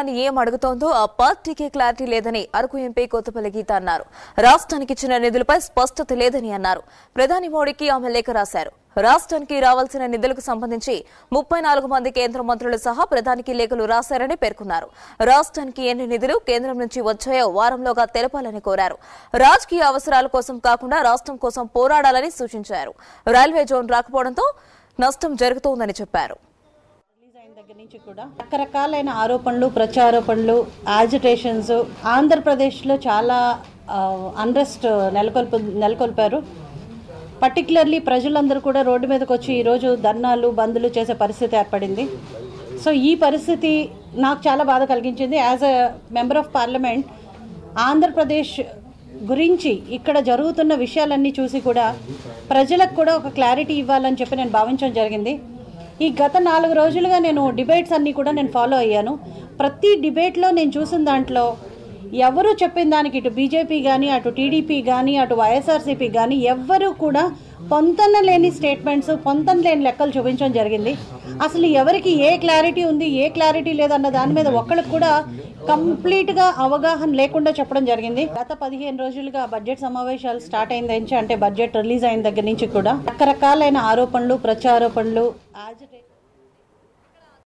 అని ఏం అడుగుతోందో ఆ పార్టీకి క్లారిటీ లేదని అరకు ఎంపీ కొత్తపల్లి గీత అన్నారు రాష్ట్రానికి ఇచ్చిన నిధులపై స్పష్టత లేదని అన్నారు ప్రధాని మోడీకి ఆమె లేఖ రాశారు రాష్ట్రానికి రావాల్సిన నిధులకు సంబంధించి ముప్పై నాలుగు మంది కేంద్ర మంత్రులు సహా ప్రధానికి లేఖలు రాశారని పేర్కొన్నారు రాష్ట్రానికి ఎన్ని నిధులు కేంద్రం నుంచి వచ్చాయో వారంలోగా తెలపాలని కోరారు రాజకీయ అవసరాల కోసం కాకుండా రాష్ట్రం కోసం పోరాడాలని సూచించారు రైల్వే జోన్ రాకపోవడంతో నష్టం జరుగుతోందని చెప్పారు రిలీజ్ అయిన దగ్గర నుంచి కూడా రకరకాలైన ఆరోపణలు ప్రత్యారోపణలు యాజిటేషన్స్ ఆంధ్రప్రదేశ్లో చాలా అన్రెస్ట్ నెలకొల్పు నెలకొల్పారు పర్టికులర్లీ ప్రజలందరూ కూడా రోడ్డు మీదకి వచ్చి ఈరోజు ధర్నాలు బంద్లు చేసే పరిస్థితి ఏర్పడింది సో ఈ పరిస్థితి నాకు చాలా బాధ కలిగించింది as a member of parliament Andhra Pradesh గురించి ఇక్కడ జరుగుతున్న విషయాలన్నీ చూసి కూడా ప్రజలకు కూడా ఒక క్లారిటీ ఇవ్వాలని చెప్పి నేను భావించడం జరిగింది ఈ గత నాలుగు రోజులుగా నేను డిబేట్స్ అన్నీ కూడా నేను ఫాలో అయ్యాను ప్రతి డిబేట్లో నేను చూసిన దాంట్లో ఎవరు చెప్పిన దానికి ఇటు బీజేపీ కానీ అటు టీడీపీ కానీ అటు వైఎస్ఆర్సీపీ కానీ ఎవ్వరూ కూడా పొంతన లేని స్టేట్మెంట్స్ పొంతన లేని లెక్కలు చూపించడం జరిగింది అసలు ఎవరికి ఏ క్లారిటీ ఉంది ఏ క్లారిటీ లేదన్న దాని మీద ఒక్కరికి కూడా కంప్లీట్గా అవగాహన లేకుండా చెప్పడం జరిగింది గత పదిహేను రోజులుగా బడ్జెట్ సమావేశాలు స్టార్ట్ అయిన నుంచి అంటే బడ్జెట్ రిలీజ్ అయిన దగ్గర నుంచి కూడా రకరకాలైన ఆరోపణలు ప్రత్యారోపణలు యాజిటే